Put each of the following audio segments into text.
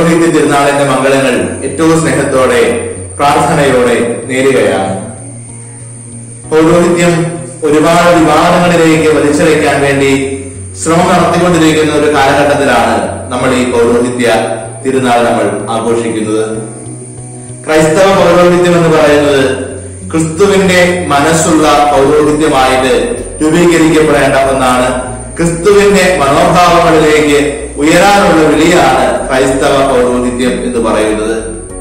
പൗരോഹിത്യ തിരുനാളിന്റെ മംഗളങ്ങൾ ഏറ്റവും സ്നേഹത്തോടെ പ്രാർത്ഥനയോടെ നേരുകയാണ് പൗരോഹിത്യം ഒരുപാട് വിവാദങ്ങളിലേക്ക് വലിച്ചെറിക്കാൻ വേണ്ടി ശ്രമം നടത്തിക്കൊണ്ടിരിക്കുന്ന ഒരു കാലഘട്ടത്തിലാണ് നമ്മൾ ഈ പൗരോഹിത്യ തിരുനാൾ നമ്മൾ ആഘോഷിക്കുന്നത് ക്രൈസ്തവ പൗരോഹിത്യം എന്ന് പറയുന്നത് ക്രിസ്തുവിന്റെ മനസ്സുള്ള പൗരോഹിത്യമായിട്ട് രൂപീകരിക്കപ്പെടേണ്ട ഒന്നാണ് ക്രിസ്തുവിന്റെ മനോഭാവങ്ങളിലേക്ക് ഉയരാനുള്ള വിളിയാണ് ക്രൈസ്തവ പൗരോഹിത്യം എന്ന് പറയുന്നത്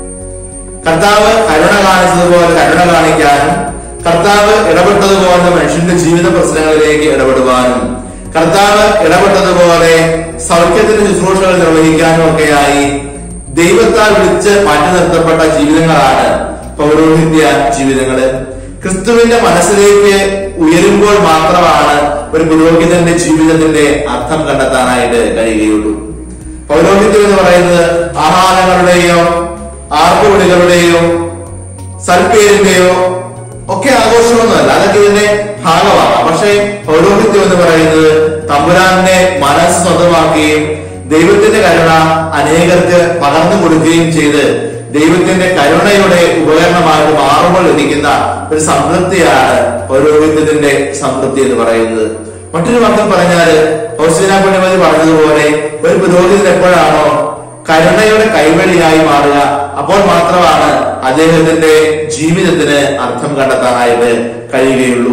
കർത്താവ് കരുണ കാണിച്ചതുപോലെ കരുണ കാണിക്കാനും കർത്താവ് ഇടപെട്ടതുപോലെ മനുഷ്യന്റെ ജീവിത പ്രശ്നങ്ങളിലേക്ക് ഇടപെടുവാനും കർത്താവ് ഇടപെട്ടതുപോലെ സൗഖ്യത്തിന്റെ ശുശ്രൂഷകൾ നിർവഹിക്കാനും ഒക്കെയായി ദൈവത്താൽ വിളിച്ച് മാറ്റി നിർത്തപ്പെട്ട ജീവിതങ്ങളാണ് പൗരോഹിത്യ ജീവിതങ്ങള് ക്രിസ്തുവിന്റെ മനസ്സിലേക്ക് ഉയരുമ്പോൾ മാത്രമാണ് ഒരു പുരോഹിതന്റെ ജീവിതത്തിന്റെ അർത്ഥം കണ്ടെത്താനായിട്ട് കഴിയുകയുള്ളൂ പൗരോഹിത്യം എന്ന് പറയുന്നത് ആഹാരങ്ങളുടെയോ ആർപ്പുവിളികളുടെയോ സൽപ്പേരിന്റെയോ ഒക്കെ ആഘോഷമൊന്നുമല്ല അതൊക്കെ ഇതിന്റെ ഭാഗമാണ് പക്ഷേ പൗരോഹിത്യം എന്ന് പറയുന്നത് തമ്പുരാന്റെ മനസ്സ് സ്വന്തമാക്കുകയും ദൈവത്തിന്റെ കരുണ അനേകർക്ക് പകർന്നു കൊടുക്കുകയും ചെയ്ത് ദൈവത്തിന്റെ കരുണയുടെ ഉപകരണമായിട്ട് മാറുമ്പോൾ ലഭിക്കുന്ന ഒരു സംതൃപ്തിയാണ് പൗരോഹിത്യത്തിന്റെ സംതൃപ്തി എന്ന് പറയുന്നത് മറ്റൊരു വാക്കിൽ പറഞ്ഞാല് ഹോസീന പണ്ഡിമതി പറഞ്ഞതുപോലെ ഒരു പുരോഹിതൻ എപ്പോഴാണോ കരുണയുടെ കൈവഴിയായി മാറുക അപ്പോൾ മാത്രമാണ് അദ്ദേഹത്തിന്റെ ജീവിതത്തിന് അർത്ഥം കണ്ടെത്താനായിട്ട് കഴിയുകയുള്ളൂ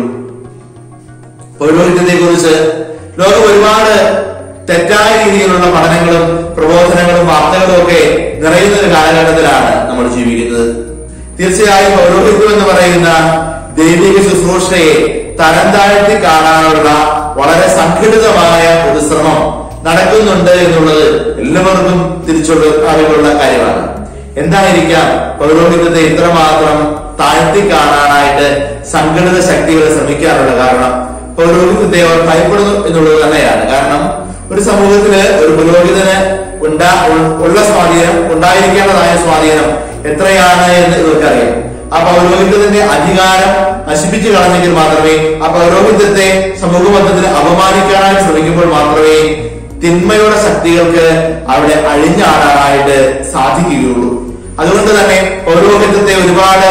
പൗരോഹിത്യത്തെ കുറിച്ച് ലോകം ഒരുപാട് തെറ്റായ രീതിയിലുള്ള പഠനങ്ങളും പ്രബോധനങ്ങളും വാർത്തകളും ഒക്കെ നിറയുന്ന ഒരു കാലഘട്ടത്തിലാണ് നമ്മൾ ജീവിക്കുന്നത് തീർച്ചയായും പൗരോഹിത്യം എന്ന് പറയുന്ന ദൈവിക ശുശ്രൂഷയെ തരം താഴ്ത്തി കാണാനുള്ള വളരെ സംഘടിതമായ ഒരു ശ്രമം നടക്കുന്നുണ്ട് എന്നുള്ളത് എല്ലാവർക്കും തിരിച്ചുള്ള അറിവുള്ള കാര്യമാണ് എന്തായിരിക്കാം പൗരോഹിത്യത്തെ ഇത്രമാത്രം താഴ്ത്തി കാണാനായിട്ട് സംഘടിത ശക്തികൾ ശ്രമിക്കാനുള്ള കാരണം പൗരോഹിത്യത്തെ അവർ ഭയപ്പെടുന്നു എന്നുള്ളത് തന്നെയാണ് കാരണം ഒരു സമൂഹത്തില് ഒരു പുരോഹിതന് ഉണ്ടാ ഉൾ- ഉള്ള സ്വാധീനം ഉണ്ടായിരിക്കേണ്ടതായ സ്വാധീനം എത്രയാണ് എന്ന് ഇവർക്കറിയാം ആ പൗരോഹിത്യത്തിന്റെ അധികാരം നശിപ്പിച്ചു കളഞ്ഞെങ്കിൽ മാത്രമേ ആ പൗരോഹിത്യത്തെ സമൂഹമധ്യത്തിൽ അപമാനിക്കാനായി ശ്രമിക്കുമ്പോൾ മാത്രമേ തിന്മയുടെ ശക്തികൾക്ക് അവിടെ അഴിഞ്ഞാടാനായിട്ട് സാധിക്കുകയുള്ളൂ അതുകൊണ്ട് തന്നെ പൗരോഹിത്യത്തെ ഒരുപാട്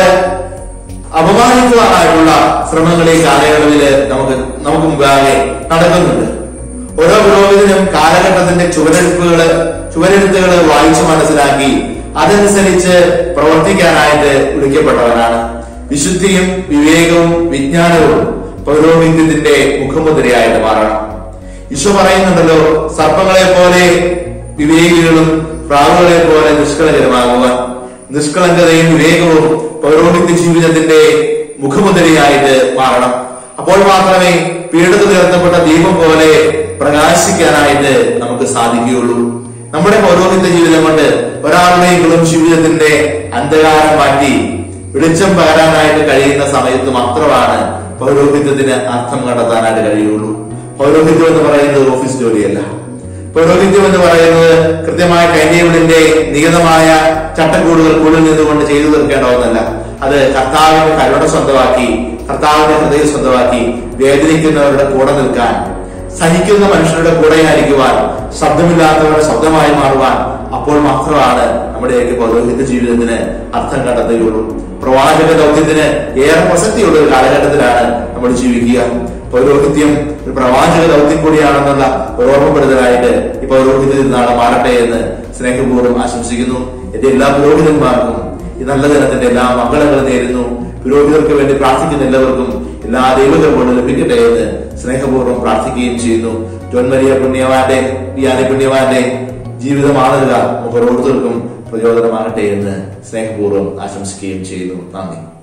അപമാനിക്കുവാനായിട്ടുള്ള ശ്രമങ്ങൾ ഈ കാലയളവില് നമുക്ക് നമുക്ക് മുമ്പാകെ നടക്കുന്നുണ്ട് ഓരോ പുരോഹിതനും കാലഘട്ടത്തിന്റെ ചുവരെഴുപ്പുകള് ചുവരെഴുത്തുകള് വായിച്ചു മനസ്സിലാക്കി അതനുസരിച്ച് പ്രവർത്തിക്കാനായിട്ട് വിളിക്കപ്പെട്ടവനാണ് വിശുദ്ധിയും വിവേകവും വിജ്ഞാനവും പൗരോഹിത്യത്തിന്റെ മുഖമുദ്രയായിട്ട് മാറണം ഈശോ പറയുന്നുണ്ടല്ലോ സർപ്പങ്ങളെ പോലെ വിവേകികളും പ്രാവുകളെ പോലെ നിഷ്കളങ്കരമാകുവാൻ നിഷ്കളങ്കതയും വിവേകവും പൗരോഹിത്യ ജീവിതത്തിന്റെ മുഖമുദ്രയായിട്ട് മാറണം അപ്പോൾ മാത്രമേ പീഡത്തിൽ ഉയർത്തപ്പെട്ട ദീപം പോലെ പ്രകാശിക്കാനായിട്ട് നമുക്ക് സാധിക്കുകയുള്ളൂ നമ്മുടെ പൗരോഹിത്യ ജീവിതം കൊണ്ട് ഒരാളുടെയെങ്കിലും ജീവിതത്തിന്റെ അന്ധകാരം മാറ്റി വെളിച്ചം പകരാനായിട്ട് കഴിയുന്ന സമയത്ത് മാത്രമാണ് പൗരോഹിത്യത്തിന് അർത്ഥം കണ്ടെത്താനായിട്ട് കഴിയുള്ളൂ പൗരോഹിത്യം എന്ന് പറയുന്നത് ഓഫീസ് ജോലിയല്ല പൗരോഹിത്യം എന്ന് പറയുന്നത് കൃത്യമായ ടൈം ടേബിളിന്റെ നിയതമായ ചട്ടക്കൂടുകൾക്കുള്ളിൽ നിന്നുകൊണ്ട് ചെയ്തു തീർക്കേണ്ട ഒന്നല്ല അത് കർത്താവിന്റെ കരുണ സ്വന്തമാക്കി കർത്താവിന്റെ ഹൃദയം സ്വന്തമാക്കി വേദനിക്കുന്നവരുടെ കൂടെ നിൽക്കാൻ സഹിക്കുന്ന മനുഷ്യരുടെ കൂടെയായിരിക്കുവാൻ ശബ്ദമില്ലാത്തവരുടെ ശബ്ദമായി മാറുവാൻ അപ്പോൾ മാത്രമാണ് നമ്മുടെയൊക്കെ പൗരോഹിത്യ ജീവിതത്തിന് അർത്ഥം കണ്ടെത്തുകയുള്ളൂ പ്രവാചക ദൗത്യത്തിന് ഏറെ പ്രസക്തിയുള്ള ഒരു കാലഘട്ടത്തിലാണ് നമ്മൾ ജീവിക്കുക പൗരോഹിത്യം ഒരു പ്രവാചക ദൗത്യം കൂടിയാണെന്നുള്ള ഒരു ഓർമ്മപ്പെടുത്തലായിട്ട് ഈ പൗരോഹിത്യ നാളെ മാറട്ടെ എന്ന് സ്നേഹപൂർവ്വം ആശംസിക്കുന്നു എന്റെ എല്ലാ പുരോഹിതന്മാർക്കും ഈ നല്ല ദിനത്തിന്റെ എല്ലാ മംഗളങ്ങളും നേരുന്നു പുരോഹിതർക്ക് വേണ്ടി പ്രാർത്ഥിക്കുന്ന എല്ലാവർക്കും എല്ലാ ദൈവകൃപകളും ലഭിക്കട്ടെ എന്ന് സ്നേഹപൂർവ്വം പ്രാർത്ഥിക്കുകയും ചെയ്യുന്നു ജോൺ മരിയ പുണ്യവാന്റെ വിയാനി പുണ്യവാന്റെ ജീവിത മാതൃക നമുക്ക് ഓരോരുത്തർക്കും പ്രചോദനമാകട്ടെ എന്ന് സ്നേഹപൂർവ്വം ആശംസിക്കുകയും ചെയ്യുന്നു നന്ദി